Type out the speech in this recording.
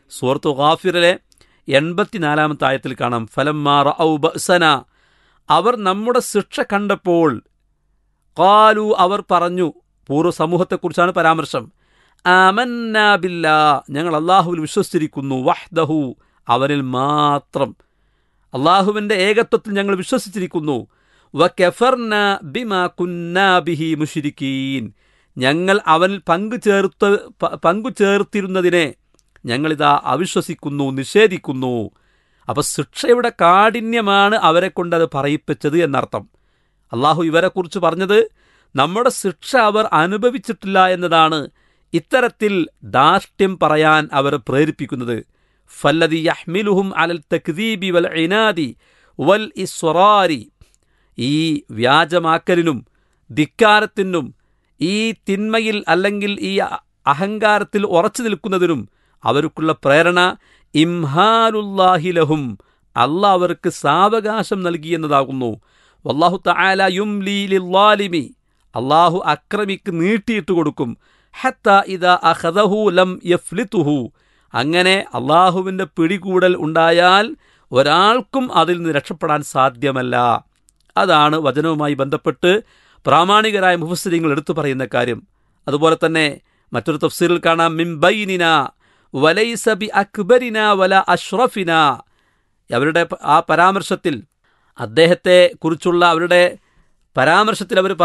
സൂറത്തു ഗാഫിറിലെ എൺപത്തിനാലാമത്തെ ആയത്തിൽ കാണാം ഫലമാറ ഔ ബസന അവർ നമ്മുടെ ശിക്ഷ കണ്ടപ്പോൾ കാലു അവർ പറഞ്ഞു പൂർവ്വ സമൂഹത്തെക്കുറിച്ചാണ് പരാമർശം ആമന്നാബില്ല ഞങ്ങൾ അള്ളാഹുവിൽ വിശ്വസിച്ചിരിക്കുന്നു വഹ്ദഹു അവനിൽ മാത്രം അള്ളാഹുവിൻ്റെ ഏകത്വത്തിൽ ഞങ്ങൾ വിശ്വസിച്ചിരിക്കുന്നു വകഫർന ബിമാ കുന്നാ ബിഹി മുഷിരിക്കീൻ ഞങ്ങൾ അവനിൽ പങ്കു ചേർത്ത് പ- പങ്കു ചേർത്തിരുന്നതിനെ ഞങ്ങളിതാ അവിശ്വസിക്കുന്നു നിഷേധിക്കുന്നു അപ്പൊ ശിക്ഷയുടെ കാഠിന്യമാണ് അവരെ കൊണ്ട് അത് പറയിപ്പിച്ചത് എന്നർത്ഥം അള്ളാഹു ഇവരെക്കുറിച്ച് പറഞ്ഞത് നമ്മുടെ ശിക്ഷ അവർ അനുഭവിച്ചിട്ടില്ല എന്നതാണ് ഇത്തരത്തിൽ ധാർഷ്ട്യം പറയാൻ അവർ പ്രേരിപ്പിക്കുന്നത് ഫല്ലദി യഹ്മിലുഹും അലൽ തക്ദീബി വൽ ഇനാദി വൽ ഇസ്വറാരി ഈ വ്യാജമാക്കലിനും ധിക്കാരത്തിനും ഈ തിന്മയിൽ അല്ലെങ്കിൽ ഈ അ- അഹങ്കാരത്തിൽ ഉറച്ചു നിൽക്കുന്നതിനും അവർക്കുള്ള പ്രേരണ ഇംഹാലുല്ലാഹിലഹും അള്ളാഹ് അവർക്ക് സാവകാശം നൽകിയെന്നതാകുന്നു വല്ലാഹു തആല യുംലി ലില്ലാലിമി അള്ളാഹു അക്രമിക്ക് നീട്ടിയിട്ട് കൊടുക്കും ഹത്ത ഇദാ അഖദഹു ലം യഫ്ലിതുഹു അങ്ങനെ അള്ളാഹുവിൻ്റെ പിടികൂടൽ ഉണ്ടായാൽ ഒരാൾക്കും അതിൽ നിന്ന് രക്ഷപ്പെടാൻ സാധ്യമല്ല അതാണ് വചനവുമായി ബന്ധപ്പെട്ട് പ്രാമാണികരായ മുഫസ്സിരിങ്ങൾ എടുത്തു പറയുന്ന കാര്യം അതുപോലെ തന്നെ മറ്റൊരു തഫ്സീറിൽ കാണാം മിംബൈനിന വലൈസ ബി അക്ബരിന വല അഷ്റഫിന അവരുടെ പ- ആ പരാമർശത്തിൽ അദ്ദേഹത്തെ കുറിച്ചുള്ള അവരുടെ പരാമർശത്തിൽ അവർ